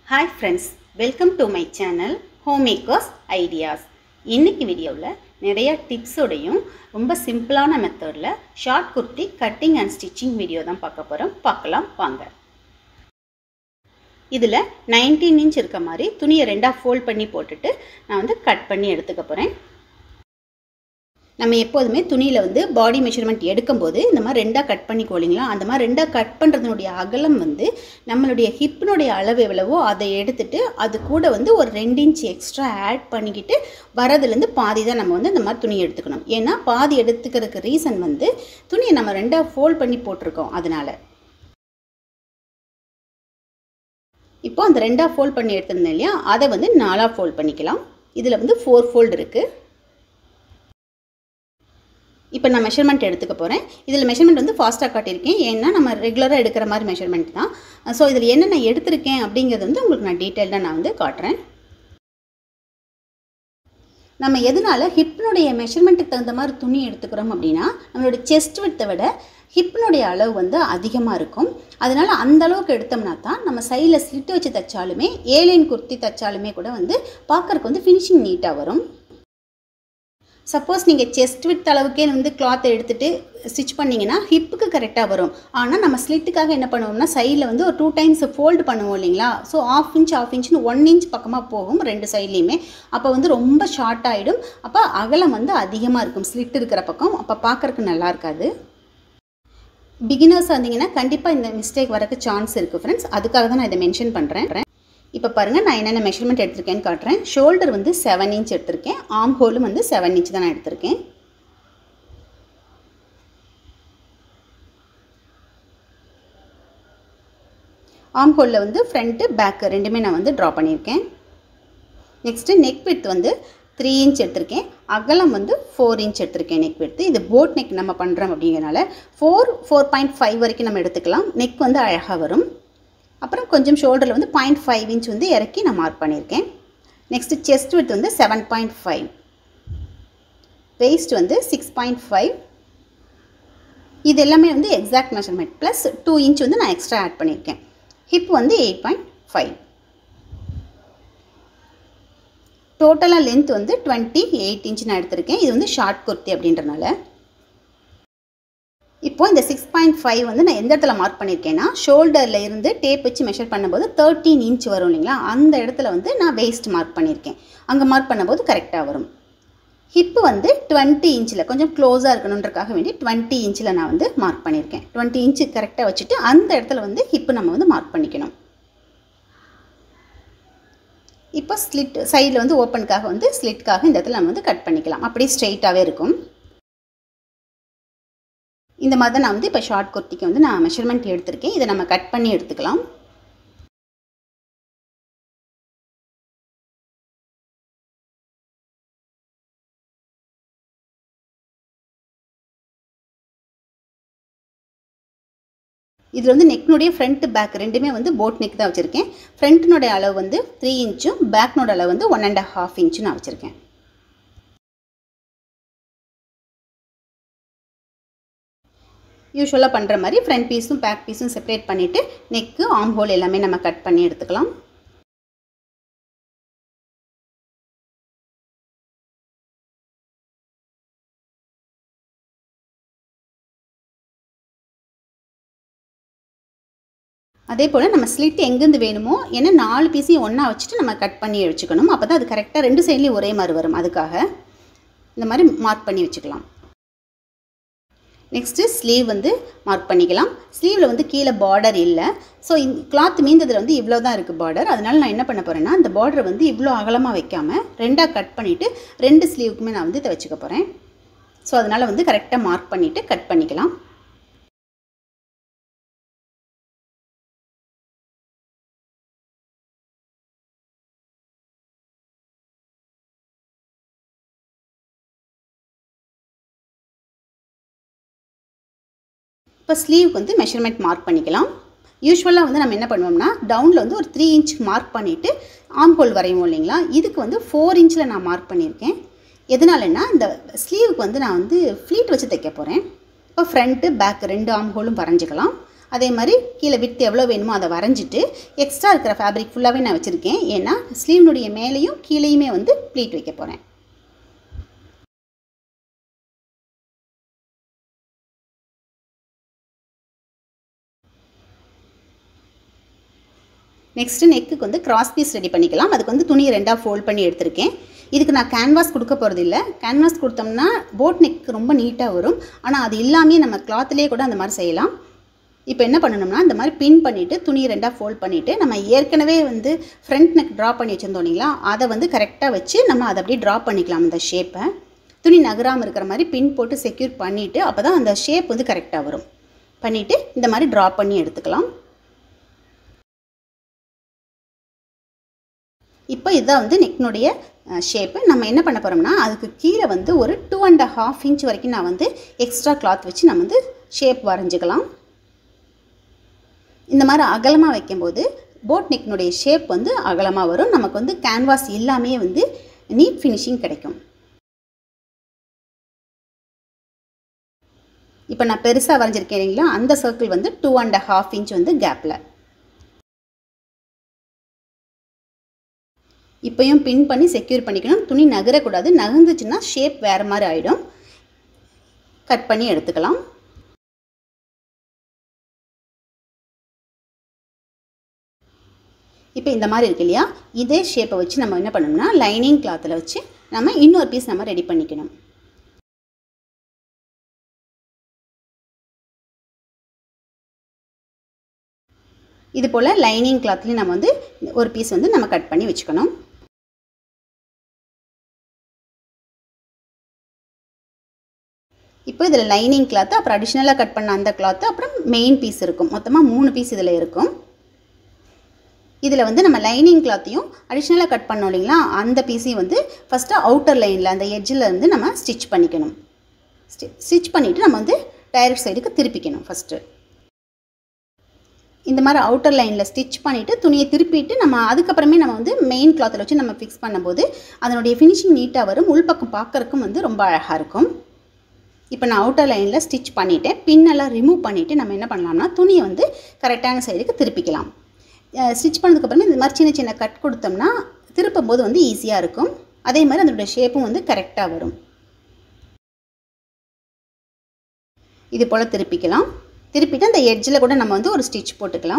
hi friends welcome to my channel home makers ideas இன்னைக்கு வீடியோவில் நிறைய டிப்ஸோடையும் ரொம்ப சிம்பிளான மெத்தடில் short kurti cutting and stitching video தான் பார்க்க போகிறோம் பார்க்கலாம் வாங்க இதில் நைன்டீன் இன்ச் இருக்க மாதிரி துணியை ரெண்டாக ஃபோல்ட் பண்ணி போட்டுட்டு நான் வந்து கட் பண்ணி எடுத்துக்க போகிறேன் நம்ம எப்போதுமே துணியில் வந்து பாடி மெஷர்மெண்ட் எடுக்கும்போது இந்த மாதிரி ரெண்டாக கட் பண்ணிக்கோ இல்லைங்களா அந்த மாதிரி ரெண்டாக கட் பண்ணுறதுனுடைய அகலம் வந்து நம்மளுடைய ஹிப்பினுடைய அளவு எவ்வளவோ அதை எடுத்துட்டு அது கூட வந்து ஒரு ரெண்டு இன்ச் எக்ஸ்ட்ரா ஆட் பண்ணிக்கிட்டு வரதுலேருந்து பாதி தான் நம்ம வந்து இந்த மாதிரி துணி எடுத்துக்கணும் ஏன்னா பாதி எடுத்துக்கிறதுக்கு ரீசன் வந்து துணியை நம்ம ரெண்டாக ஃபோல்ட் பண்ணி போட்டிருக்கோம் அதனால் இப்போ அந்த ரெண்டாக ஃபோல்ட் பண்ணி எடுத்திருந்தேன் இல்லையா அதை வந்து நாலாக ஃபோல்ட் பண்ணிக்கலாம் இதில் வந்து ஃபோர் ஃபோல்டு இருக்குது இப்போ நான் மெஷர்மெண்ட் எடுத்துக்க போகிறேன் இதில் மெஷர்மெண்ட் வந்து ஃபாஸ்ட்டாக காட்டியிருக்கேன் ஏன்னா நம்ம ரெகுலராக எடுக்கிற மாதிரி மெஷர்மெண்ட் தான் ஸோ இதில் என்னென்ன எடுத்திருக்கேன் அப்படிங்கிறது வந்து உங்களுக்கு நான் டீட்டெயில்டாக நான் வந்து காட்டுறேன் நம்ம எதனால் ஹிப்னுடைய மெஷர்மெண்ட்டுக்கு தகுந்த மாதிரி துணி எடுத்துக்கிறோம் அப்படின்னா நம்மளோட செஸ்ட் விட்டை விட ஹிப்னுடைய அளவு வந்து அதிகமாக இருக்கும் அதனால் அந்த அளவுக்கு எடுத்தோம்னா தான் நம்ம சைடில் ஸ்லிட் வச்சு தைச்சாலுமே ஏலைன் குர்த்தி தைச்சாலுமே கூட வந்து பார்க்குறக்கு வந்து ஃபினிஷிங் நீட்டாக வரும் சப்போஸ் நீங்கள் செஸ்ட் வித் அளவுக்கே வந்து கிளாத்தை எடுத்துகிட்டு ஸ்டிச் பண்ணிங்கன்னா ஹிப்புக்கு கரெக்டாக வரும் ஆனால் நம்ம ஸ்லிட்டுக்காக என்ன பண்ணுவோம்னா சைடில் வந்து ஒரு டூ டைம்ஸ் ஃபோல்டு பண்ணுவோம் இல்லைங்களா ஸோ ஆஃப் இன்ச் ஆஃப் இன்ச்னு ஒன் இன்ச் பக்கமாக போகும் ரெண்டு சைட்லேயுமே அப்போ வந்து ரொம்ப ஷார்ட் ஆகிடும் அப்போ அகலம் வந்து அதிகமாக இருக்கும் ஸ்லிட் இருக்கிற பக்கம் அப்போ பார்க்குறக்கு நல்லா இருக்காது பிகினர்ஸ் வந்தீங்கன்னா கண்டிப்பாக இந்த மிஸ்டேக் வரக்கு சான்ஸ் இருக்குது ஃப்ரெண்ட்ஸ் அதுக்காக தான் நான் இதை மென்ஷன் பண்ணுறேன் இப்போ பாருங்கள் நான் என்னென்ன மெஷர்மெண்ட் எடுத்திருக்கேன்னு காட்டுறேன் ஷோல்டர் வந்து செவன் இன்ச் எடுத்திருக்கேன் ஆம் ஹோலும் வந்து செவன் இன்ச் தான் நான் எடுத்திருக்கேன் ஆம் ஹோலில் வந்து ஃப்ரண்ட்டு பேக்கு ரெண்டுமே நான் வந்து ட்ரா பண்ணியிருக்கேன் நெக்ஸ்ட்டு நெக் வித் வந்து த்ரீ இன்ச் எடுத்திருக்கேன் அகலம் வந்து ஃபோர் இன்ச் எடுத்திருக்கேன் நெக் வித்து இது போட் நெக் நம்ம பண்ணுறோம் அப்படிங்கிறனால ஃபோர் ஃபோர் பாயிண்ட் ஃபைவ் வரைக்கும் நம்ம எடுத்துக்கலாம் நெக் வந்து அழகாக வரும் அப்புறம் கொஞ்சம் ஷோல்டரில் வந்து பாயிண்ட் ஃபைவ் இன்ச் வந்து இறக்கி நான் மார்க் பண்ணியிருக்கேன் நெக்ஸ்ட்டு செஸ்ட் வித் வந்து செவன் பாயிண்ட் ஃபைவ் வெயிஸ்ட் வந்து சிக்ஸ் பாயிண்ட் ஃபைவ் இது எல்லாமே வந்து exact measurement plus two inch வந்து நான் எக்ஸ்ட்ரா ஆட் பண்ணியிருக்கேன் ஹிப் வந்து எயிட் பாயிண்ட் ஃபைவ் டோட்டலாக லென்த் வந்து டுவெண்ட்டி எயிட் இன்ச் நான் எடுத்திருக்கேன் இது வந்து ஷார்ட் குர்த்தி அப்படின்றனால இப்போ இந்த சிக்ஸ் பாயிண்ட் ஃபைவ் வந்து நான் எந்த இடத்துல மார்க் பண்ணியிருக்கேன்னா ஷோல்டரில் இருந்து டேப் வச்சு மெஷர் பண்ணும்போது தேர்ட்டீன் இன்ச் வரும் இல்லைங்களா அந்த இடத்துல வந்து நான் வேஸ்ட் மார்க் பண்ணியிருக்கேன் அங்கே மார்க் பண்ணும்போது கரெக்டாக வரும் ஹிப்பு வந்து டுவெண்ட்டி இன்ச்சில் கொஞ்சம் க்ளோஸாக இருக்கணுன்றக்காக வேண்டி டுவெண்ட்டி இன்ச்சில் நான் வந்து மார்க் பண்ணியிருக்கேன் டுவெண்ட்டி இன்ச்சு கரெக்டாக வச்சுட்டு அந்த இடத்துல வந்து ஹிப்பு நம்ம வந்து மார்க் பண்ணிக்கணும் இப்போ ஸ்லிட் சைடில் வந்து ஓப்பனுக்காக வந்து ஸ்லிட்காக இந்த இடத்துல நம்ம வந்து கட் பண்ணிக்கலாம் அப்படியே ஸ்ட்ரெயிட்டாகவே இருக்கும் இந்த மாதிரி தான் நான் வந்து இப்போ ஷார்ட் குர்த்திக்கு வந்து நான் மெஷர்மெண்ட் எடுத்திருக்கேன் இதை நம்ம கட் பண்ணி எடுத்துக்கலாம் இதில் வந்து நெக்னுடைய ஃப்ரண்ட் பேக் ரெண்டுமே வந்து போட் நெக் தான் வச்சுருக்கேன் ஃப்ரண்ட்னுடைய அளவு வந்து த்ரீ இன்ச்சும் பேக்னோட அளவு வந்து ஒன் அண்ட் ஹாஃப் இன்ச்சும் நான் வச்சுருக்கேன் யூஸ்வலாக பண்ணுற மாதிரி ஃப்ரண்ட் பீஸும் பேக் பீஸும் செப்பரேட் பண்ணிவிட்டு நெக்கு ஆம் ஹோல் எல்லாமே நம்ம கட் பண்ணி எடுத்துக்கலாம் அதே போல் நம்ம ஸ்லிட் எங்கேருந்து வேணுமோ ஏன்னா நாலு பீஸையும் ஒன்றா வச்சுட்டு நம்ம கட் பண்ணி வச்சுக்கணும் அப்போ தான் அது கரெக்டாக ரெண்டு சைட்லேயும் ஒரே மாதிரி வரும் அதுக்காக இந்த மாதிரி மார்க் பண்ணி வச்சுக்கலாம் நெக்ஸ்ட்டு ஸ்லீவ் வந்து மார்க் பண்ணிக்கலாம் ஸ்லீவில் வந்து கீழே பார்டர் இல்லை ஸோ இந்த கிளாத் மீந்ததில் வந்து இவ்வளோ தான் இருக்குது பார்டர் அதனால் நான் என்ன பண்ண போகிறேன்னா இந்த பார்டரை வந்து இவ்வளோ அகலமாக வைக்காமல் ரெண்டாக கட் பண்ணிவிட்டு ரெண்டு ஸ்லீவுக்குமே நான் வந்து இதை வச்சுக்க போகிறேன் ஸோ அதனால் வந்து கரெக்டாக மார்க் பண்ணிவிட்டு கட் பண்ணிக்கலாம் இப்போ ஸ்லீவுக்கு வந்து மெஷர்மெண்ட் மார்க் பண்ணிக்கலாம் யூஸ்வலாக வந்து நம்ம என்ன பண்ணுவோம்னா டவுனில் வந்து ஒரு த்ரீ இன்ச் மார்க் பண்ணிவிட்டு ஆம் ஹோல் வரைவோம் இல்லைங்களா இதுக்கு வந்து ஃபோர் இன்ச்சில் நான் மார்க் பண்ணியிருக்கேன் எதனாலன்னா இந்த ஸ்லீவுக்கு வந்து நான் வந்து ஃப்ளீட் வச்சு தைக்க போகிறேன் இப்போ ஃப்ரண்ட்டு பேக் ரெண்டு ஆம் ஹோலும் வரைஞ்சிக்கலாம் அதே மாதிரி கீழே விட்டு எவ்வளோ வேணுமோ அதை வரைஞ்சிட்டு எக்ஸ்ட்ரா இருக்கிற ஃபேப்ரிக் ஃபுல்லாகவே நான் வச்சுருக்கேன் ஏன்னா ஸ்லீவ்னுடைய மேலேயும் கீழேயுமே வந்து ப்ளீட் வைக்க போகிறேன் நெக்ஸ்ட்டு நெக்குக்கு வந்து கிராஸ் பீஸ் ரெடி பண்ணிக்கலாம் அதுக்கு வந்து துணியை ரெண்டாக ஃபோல்ட் பண்ணி எடுத்திருக்கேன் இதுக்கு நான் கேன்வாஸ் கொடுக்க போகிறது இல்லை கேன்வாஸ் கொடுத்தோம்னா போட் நெக் ரொம்ப நீட்டாக வரும் ஆனால் அது இல்லாமே நம்ம கிளாத்லேயே கூட அந்த மாதிரி செய்யலாம் இப்போ என்ன பண்ணணும்னா இந்த மாதிரி பின் பண்ணிவிட்டு துணியை ரெண்டாக ஃபோல்ட் பண்ணிவிட்டு நம்ம ஏற்கனவே வந்து ஃப்ரண்ட் நெக் ட்ரா பண்ணி வச்சுருந்தோம் இல்லைங்களா அதை வந்து கரெக்டாக வச்சு நம்ம அதை அப்படியே ட்ரா பண்ணிக்கலாம் அந்த ஷேப்பை துணி நகராமல் இருக்கிற மாதிரி பின் போட்டு செக்யூர் பண்ணிவிட்டு அப்போ தான் அந்த ஷேப் வந்து கரெக்டாக வரும் பண்ணிவிட்டு இந்த மாதிரி ட்ரா பண்ணி எடுத்துக்கலாம் இப்போ இதுதான் வந்து நெக்னுடைய ஷேப்பு நம்ம என்ன பண்ண போகிறோம்னா அதுக்கு கீழே வந்து ஒரு டூ அண்ட் ஹாஃப் இன்ச் வரைக்கும் நான் வந்து எக்ஸ்ட்ரா கிளாத் வச்சு நம்ம வந்து ஷேப் வரைஞ்சிக்கலாம் இந்த மாதிரி அகலமாக வைக்கும்போது போட் நெக்னுடைய ஷேப் வந்து அகலமாக வரும் நமக்கு வந்து கேன்வாஸ் இல்லாமே வந்து நீட் ஃபினிஷிங் கிடைக்கும் இப்போ நான் பெருசாக வரைஞ்சிருக்கேன் இல்லைங்களா அந்த சர்க்கிள் வந்து டூ அண்ட் ஹாஃப் இன்ச் வந்து கேப்பில் இப்போயும் பின் பண்ணி செக்யூர் பண்ணிக்கணும் துணி நகரக்கூடாது நகர்ந்துச்சுன்னா ஷேப் வேறு மாதிரி ஆகிடும் கட் பண்ணி எடுத்துக்கலாம் இப்போ இந்த மாதிரி இருக்கு இல்லையா இதே ஷேப்பை வச்சு நம்ம என்ன பண்ணணும்னா லைனிங் கிளாத்தில் வச்சு நம்ம இன்னொரு பீஸ் நம்ம ரெடி பண்ணிக்கணும் இது போல் லைனிங் கிளாத்லேயும் நம்ம வந்து ஒரு பீஸ் வந்து நம்ம கட் பண்ணி வச்சுக்கணும் இப்போ இதில் லைனிங் கிளாத்து அப்புறம் அடிஷ்னலாக கட் பண்ண அந்த கிளாத்து அப்புறம் மெயின் பீஸ் இருக்கும் மொத்தமாக மூணு பீஸ் இதில் இருக்கும் இதில் வந்து நம்ம லைனிங் கிளாத்தையும் அடிஷ்னலாக கட் பண்ணோம் இல்லைங்களா அந்த பீஸையும் வந்து ஃபஸ்ட்டு அவுட்டர் லைனில் அந்த எட்ஜில் இருந்து நம்ம ஸ்டிச் பண்ணிக்கணும் ஸ்டி ஸ்டிச் பண்ணிவிட்டு நம்ம வந்து டைரக்ட் சைடுக்கு திருப்பிக்கணும் ஃபஸ்ட்டு இந்த மாதிரி அவுட்டர் லைனில் ஸ்டிச் பண்ணிவிட்டு துணியை திருப்பிட்டு நம்ம அதுக்கப்புறமே நம்ம வந்து மெயின் கிளாத்தில் வச்சு நம்ம ஃபிக்ஸ் பண்ணும்போது அதனுடைய ஃபினிஷிங் நீட்டாக வரும் உள்பக்கம் பார்க்குறக்கும் வந்து ரொம்ப அழகாக இருக்கும் இப்போ நான் அவுட்டர் லைனில் ஸ்டிச் பண்ணிவிட்டேன் பின்னெல்லாம் ரிமூவ் பண்ணிவிட்டு நம்ம என்ன பண்ணலாம்னா துணியை வந்து கரெக்டான சைடுக்கு திருப்பிக்கலாம் ஸ்டிச் பண்ணதுக்கப்புறமே இந்த மாதிரி சின்ன சின்ன கட் கொடுத்தோம்னா திருப்பும் போது வந்து ஈஸியாக இருக்கும் அதே மாதிரி அதனுடைய ஷேப்பும் வந்து கரெக்டாக வரும் இது போல் திருப்பிக்கலாம் திருப்பிட்டு அந்த எட்ஜில் கூட நம்ம வந்து ஒரு ஸ்டிச் போட்டுக்கலாம்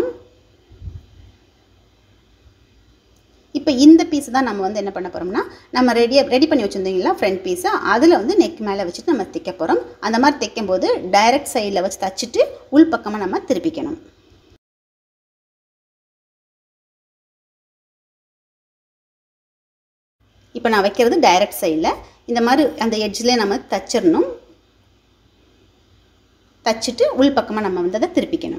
இப்போ இந்த பீஸ் தான் நம்ம வந்து என்ன பண்ண போகிறோம்னா நம்ம ரெடியாக ரெடி பண்ணி வச்சுருந்தீங்களா ஃப்ரண்ட் பீஸை அதில் வந்து நெக் மேலே வச்சுட்டு நம்ம தைக்க போகிறோம் அந்த மாதிரி தைக்கும் போது டைரக்ட் சைடில் வச்சு தைச்சிட்டு உள் பக்கமாக நம்ம திருப்பிக்கணும் இப்போ நான் வைக்கிறது டைரக்ட் சைடில் இந்த மாதிரி அந்த எட்ஜில் நம்ம தச்சிடணும் தச்சுட்டு உள் பக்கமாக நம்ம வந்து அதை திருப்பிக்கணும்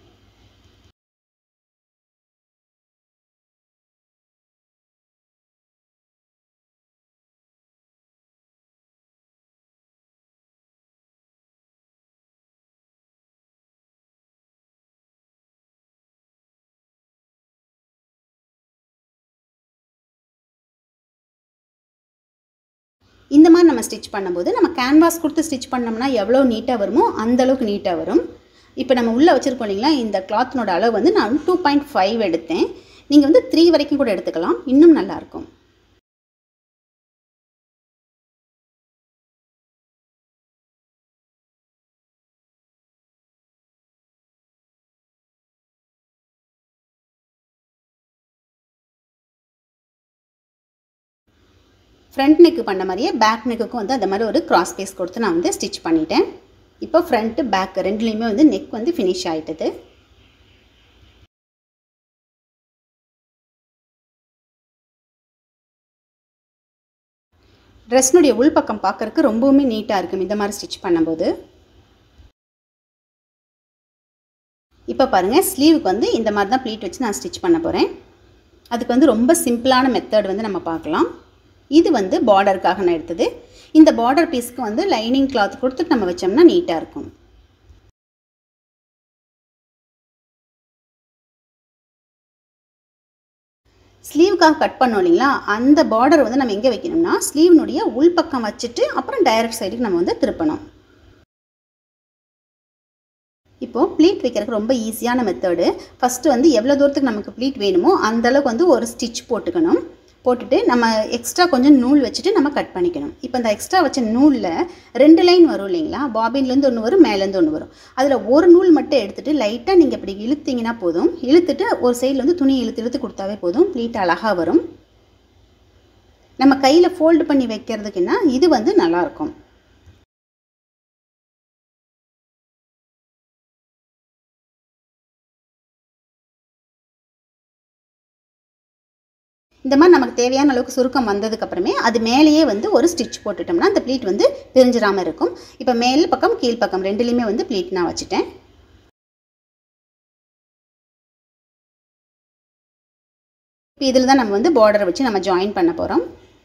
இந்த மாதிரி நம்ம ஸ்டிச் பண்ணும்போது நம்ம கேன்வாஸ் கொடுத்து ஸ்டிச் பண்ணோம்னா எவ்வளோ நீட்டாக வருமோ அந்த அளவுக்கு நீட்டாக வரும் இப்போ நம்ம உள்ளே வச்சுருக்கோம் இல்லைங்களா இந்த கிளாத்தினோட அளவு வந்து நான் டூ பாயிண்ட் ஃபைவ் எடுத்தேன் நீங்கள் வந்து த்ரீ வரைக்கும் கூட எடுத்துக்கலாம் இன்னும் நல்லாயிருக்கும் ஃப்ரண்ட் நெக்கு பண்ண மாதிரியே பேக் நெக்குக்கும் வந்து அந்த மாதிரி ஒரு கிராஸ் பீஸ் கொடுத்து நான் வந்து ஸ்டிச் பண்ணிட்டேன் இப்போ ஃப்ரண்ட்டு பேக் ரெண்டுலேயுமே வந்து நெக் வந்து ஃபினிஷ் ஆகிட்டது ட்ரெஸ்னுடைய உள்பக்கம் பார்க்குறக்கு ரொம்பவுமே நீட்டாக இருக்கும் இந்த மாதிரி ஸ்டிச் பண்ணும்போது இப்போ பாருங்கள் ஸ்லீவுக்கு வந்து இந்த மாதிரி தான் ப்ளீட் வச்சு நான் ஸ்டிச் பண்ண போகிறேன் அதுக்கு வந்து ரொம்ப சிம்பிளான மெத்தட் வந்து நம்ம பார்க்கலாம் இது வந்து பார்டருக்காக நான் எடுத்தது இந்த பார்டர் பீஸ்க்கு வந்து லைனிங் கிளாத் கொடுத்துட்டு நம்ம வச்சோம்னா நீட்டாக இருக்கும் ஸ்லீவுக்காக கட் பண்ணோம் இல்லைங்களா அந்த பார்டர் வந்து நம்ம எங்கே வைக்கணும்னா ஸ்லீவ்னுடைய உள்பக்கம் வச்சுட்டு அப்புறம் டைரக்ட் சைடுக்கு நம்ம வந்து திருப்பணும் இப்போது ப்ளீட் வைக்கிறதுக்கு ரொம்ப ஈஸியான மெத்தடு ஃபஸ்ட்டு வந்து எவ்வளோ தூரத்துக்கு நமக்கு ப்ளீட் வேணுமோ அந்த அளவுக்கு வந்து ஒரு ஸ்டிச் போட்டுக்கணும் போட்டுட்டு நம்ம எக்ஸ்ட்ரா கொஞ்சம் நூல் வச்சுட்டு நம்ம கட் பண்ணிக்கணும் இப்போ இந்த எக்ஸ்ட்ரா வச்ச நூலில் ரெண்டு லைன் வரும் இல்லைங்களா பாபின்லேருந்து ஒன்று வரும் மேலேருந்து ஒன்று வரும் அதில் ஒரு நூல் மட்டும் எடுத்துகிட்டு லைட்டாக நீங்கள் இப்படி இழுத்தீங்கன்னா போதும் இழுத்துட்டு ஒரு சைடில் வந்து துணி இழுத்து இழுத்து கொடுத்தாவே போதும் ப்ளீட் அழகாக வரும் நம்ம கையில் ஃபோல்டு பண்ணி வைக்கிறதுக்குன்னா இது வந்து நல்லாயிருக்கும் இந்த மாதிரி நமக்கு தேவையான அளவுக்கு சுருக்கம் வந்ததுக்கப்புறமே அது மேலேயே வந்து ஒரு ஸ்டிச் போட்டுட்டோம்னா அந்த ப்ளீட் வந்து பிரிஞ்சிடாமல் இருக்கும் இப்போ மேல் பக்கம் கீழ் பக்கம் ரெண்டுலேயுமே வந்து ப்ளீட் நான் வச்சுட்டேன் இப்போ இதில் தான் நம்ம வந்து பார்டரை வச்சு நம்ம ஜாயின் பண்ண போகிறோம்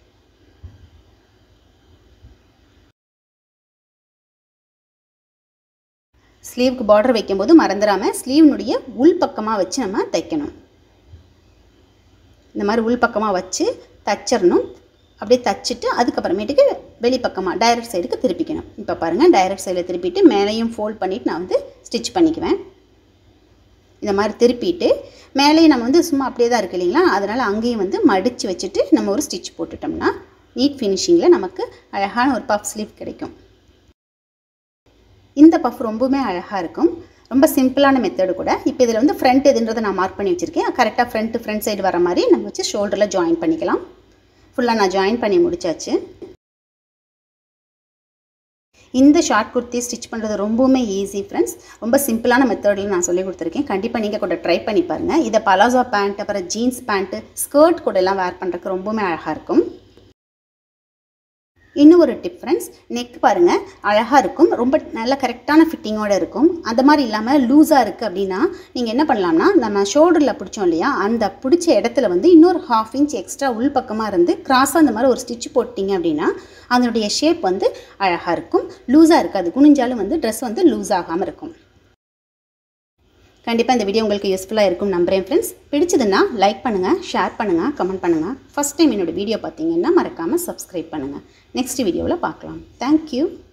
ஸ்லீவுக்கு பார்டர் வைக்கும்போது மறந்துடாமல் ஸ்லீவ்னுடைய உள் பக்கமாக வச்சு நம்ம தைக்கணும் இந்த மாதிரி உள் பக்கமாக வச்சு தச்சிடணும் அப்படியே தச்சுட்டு அதுக்கப்புறமேட்டுக்கு வெளிப்பக்கமாக டைரக்ட் சைடுக்கு திருப்பிக்கணும் இப்போ பாருங்கள் டைரக்ட் சைடில் திருப்பிட்டு மேலேயும் ஃபோல்ட் பண்ணிவிட்டு நான் வந்து ஸ்டிச் பண்ணிக்குவேன் இந்த மாதிரி திருப்பிட்டு மேலேயும் நம்ம வந்து சும்மா அப்படியே தான் இருக்கு இல்லைங்களா அதனால் அங்கேயும் வந்து மடித்து வச்சுட்டு நம்ம ஒரு ஸ்டிச் போட்டுட்டோம்னா நீட் ஃபினிஷிங்கில் நமக்கு அழகான ஒரு பஃப் ஸ்லீவ் கிடைக்கும் இந்த பஃப் ரொம்பவுமே அழகாக இருக்கும் ரொம்ப சிம்பிளான மெத்தடு கூட இப்போ இதில் வந்து ஃப்ரண்ட் எதுன்றதை நான் மார்க் பண்ணி வச்சுருக்கேன் கரெக்டாக ஃப்ரண்ட் ஃப்ரண்ட் சைடு வர மாதிரி நம்ம வச்சு ஷோல்டரில் ஜாயின் பண்ணிக்கலாம் ஃபுல்லாக நான் ஜாயின் பண்ணி முடிச்சாச்சு இந்த ஷார்ட் குர்த்தி ஸ்டிச் பண்ணுறது ரொம்பவுமே ஈஸி ஃப்ரெண்ட்ஸ் ரொம்ப சிம்பிளான மெத்தடில் நான் சொல்லி கொடுத்துருக்கேன் கண்டிப்பாக நீங்கள் கூட ட்ரை பண்ணி பாருங்கள் இதை பலாசோ பேண்ட் அப்புறம் ஜீன்ஸ் பேண்ட்டு ஸ்கர்ட் கூட எல்லாம் வேர் பண்ணுறதுக்கு ரொம்பவுமே அழகாக இருக்கும் இன்னும் ஒரு டிப் ஃப்ரெண்ட்ஸ் நெக் பாருங்கள் அழகாக இருக்கும் ரொம்ப நல்ல கரெக்டான ஃபிட்டிங்கோடு இருக்கும் அந்த மாதிரி இல்லாமல் லூஸாக இருக்குது அப்படின்னா நீங்கள் என்ன பண்ணலாம்னா நம்ம ஷோல்டரில் பிடிச்சோம் இல்லையா அந்த பிடிச்ச இடத்துல வந்து இன்னொரு ஹாஃப் இன்ச் எக்ஸ்ட்ரா உள் பக்கமாக இருந்து கிராஸாக அந்த மாதிரி ஒரு ஸ்டிச் போட்டிங்க அப்படின்னா அதனுடைய ஷேப் வந்து அழகாக இருக்கும் லூஸாக இருக்காது குனிஞ்சாலும் வந்து ட்ரெஸ் வந்து லூஸ் ஆகாமல் இருக்கும் கண்டிப்பாக இந்த வீடியோ உங்களுக்கு யூஸ்ஃபுல்லாக இருக்கும் நம்புறேன் ஃப்ரெண்ட்ஸ் பிடிச்சதுன்னா லைக் பண்ணுங்கள் ஷேர் பண்ணுங்கள் கமெண்ட் பண்ணுங்கள் ஃபஸ்ட் டைம் என்னோடய வீடியோ பார்த்தீங்கன்னா மறக்காமல் சப்ஸ்கிரைப் பண்ணுங்கள் நெக்ஸ்ட் வீடியோவில் பார்க்கலாம் தேங்க்யூ